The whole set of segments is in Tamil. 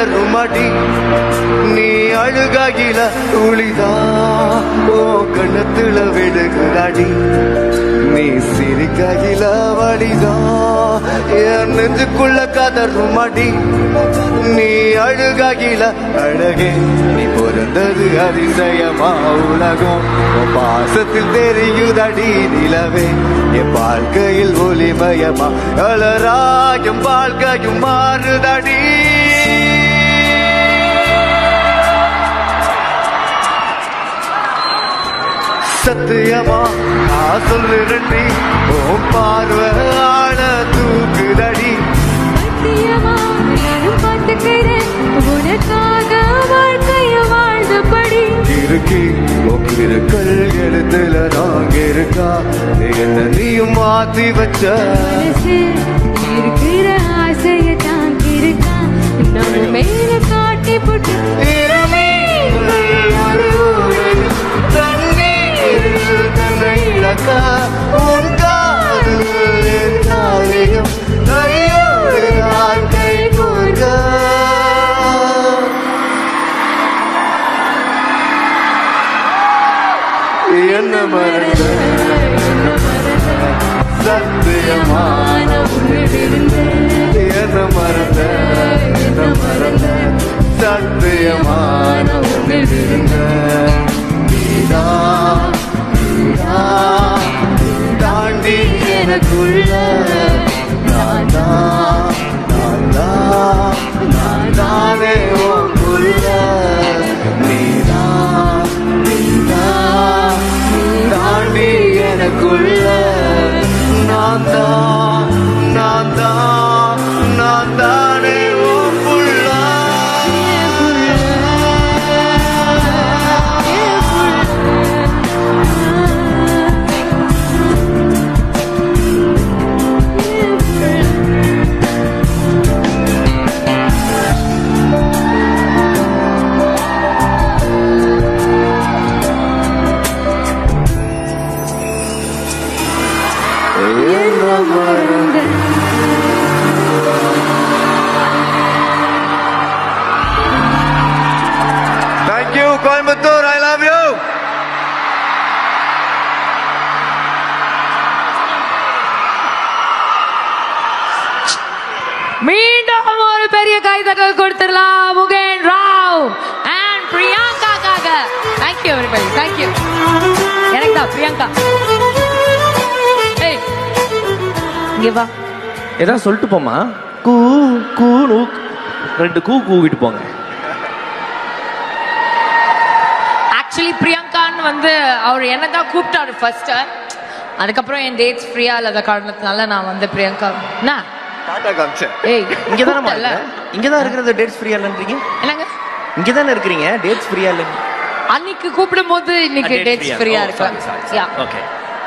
கதறுமடி நீ அழுகாகில உளிதா ஓ கண்ணத்துல விடுகுதடி நீ சிரிக்காகில வழிதா என் நெஞ்சுக்குள்ள கதறுமடி நீ அழுகாகில அழகே நீ பிறந்தது அதிசயமா உலகம் உன் பாசத்தில் தெரியுதடி நிலவே என் வாழ்க்கையில் ஒளிமயமா அலராயும் வாழ்க்கையும் மாறுதடி சத்தியமா நான் சொல்லுறண்டி உன் பார்வை ஆன தூக்குதடி சத்தியமா நானும் பார்த்துக்கிறேன் உனக்காக வாழ்க்கைய வாழ்ந்தபடி இருக்கி உங்கிருக்கள் எழுத்துல நாங்க இருக்கா என்ன நீயும் மாத்தி வச்ச மனசு இருக்கிற ஆசைய தாங்கி இருக்கா நான் மேல காட்டி போட்டு என்ன மறந்த என்ன மறந்த சத்தியமா நான் உன்னை விருந்தேன் என்ன மறந்த என்ன மறந்த சத்தியமான உன்னை விருந்த நீதான் நீதான் தாண்டி எனக்குள்ள நான் தான் நான் தான் நான் தானே உன்குள்ள நீதான் நீதான் தாண்டி எனக்குள்ள நான் தான் நான் தான் நான் தானே உன் புள்ள என்ன மறந்த Thank you, Coimbatore. I love you. மீண்டும் ஒரு பெரிய கைதட்டல் கொடுத்துடலாம் முகேன் ராவ் அண்ட் பிரியங்காக்காக தேங்க்யூ எவ்ரிபடி தேங்க்யூ எனக்கு தான் பிரியங்கா ஏய் இங்க வா ஏதாவது சொல்லிட்டு போமா கூ கூ ரெண்டு கூ கூவிட்டு போங்க ஆக்சுவலி பிரியங்கான்னு வந்து அவர் என்ன தான் கூப்பிட்டாரு ஃபர்ஸ்ட் அதுக்கப்புறம் என் டேட்ஸ் ஃப்ரீயா இல்லாத காரணத்தினால நான் வந்து பிரியங்கா என்ன டாடா காமிச்சேன் ஏய் இங்க தானே கூப்பிட்டல்ல? இங்க தான் இருக்கிறது டேட்ஸ் ஃப்ரீயா இல்லைன்றீங்க என்னங்க இங்க தானே இருக்கிறீங்க டேட்ஸ் ஃப்ரீயா இல்லை அன்னைக்கு கூப்பிடும் போது இன்னைக்கு டேட்ஸ் ஃப்ரீயா இருக்கலாம் யா ஓகே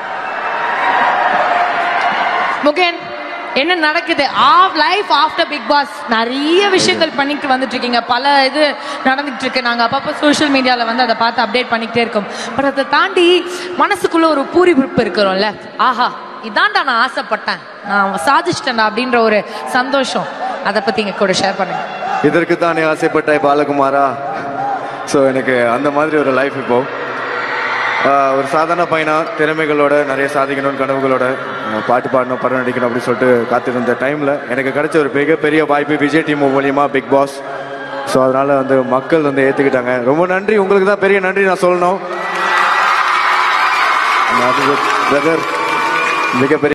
முகேன் என்ன நடக்குது of life after Bigg Boss நிறைய விஷயங்கள் பண்ணிட்டு வந்துட்டு இருக்கீங்க பல இது நடந்துட்டு இருக்கு நாங்க அப்பப்போ சோஷியல் மீடியால வந்து அதை பார்த்து அப்டேட் பண்ணிக்கிட்டே இருக்கோம் பட் அதை தாண்டி மனசுக்குள்ள ஒரு பூரிப்பு இருக்கிறோம்ல ஆஹா இதான்டா நான் ஆசைப்பட்டேன் நான் சாதிச்சிட்டேன்டா அப்படின்ற ஒரு சந்தோஷம் அதை பத்தி எங்க கூட ஷேர் பண்ணுங்க இதற்கு தானே ஆசைப்பட்டாய் பாலகுமாரா ஸோ எனக்கு அந்த மாதிரி ஒரு லைஃப் இப்போ ஆஹ், ஒரு சாதாரண பையனா திறமைகளோட நிறைய சாதிக்கணும் கனவுகளோட ஆஹ், பாட்டு பாடணும் படம் நடிக்கணும் அப்படின்னு சொல்லிட்டு காத்திருந்த டைமில் எனக்கு கிடைச்ச ஒரு மிகப்பெரிய வாய்ப்பு விஜய் டீம் மூலியமா பிக் பாஸ் ஸோ அதனால வந்து மக்கள் வந்து ஏற்றுக்கிட்டாங்க ரொம்ப நன்றி உங்களுக்கு தான் பெரிய நன்றி நான் சொல்லணும் பிரதர் மிகப்பெரிய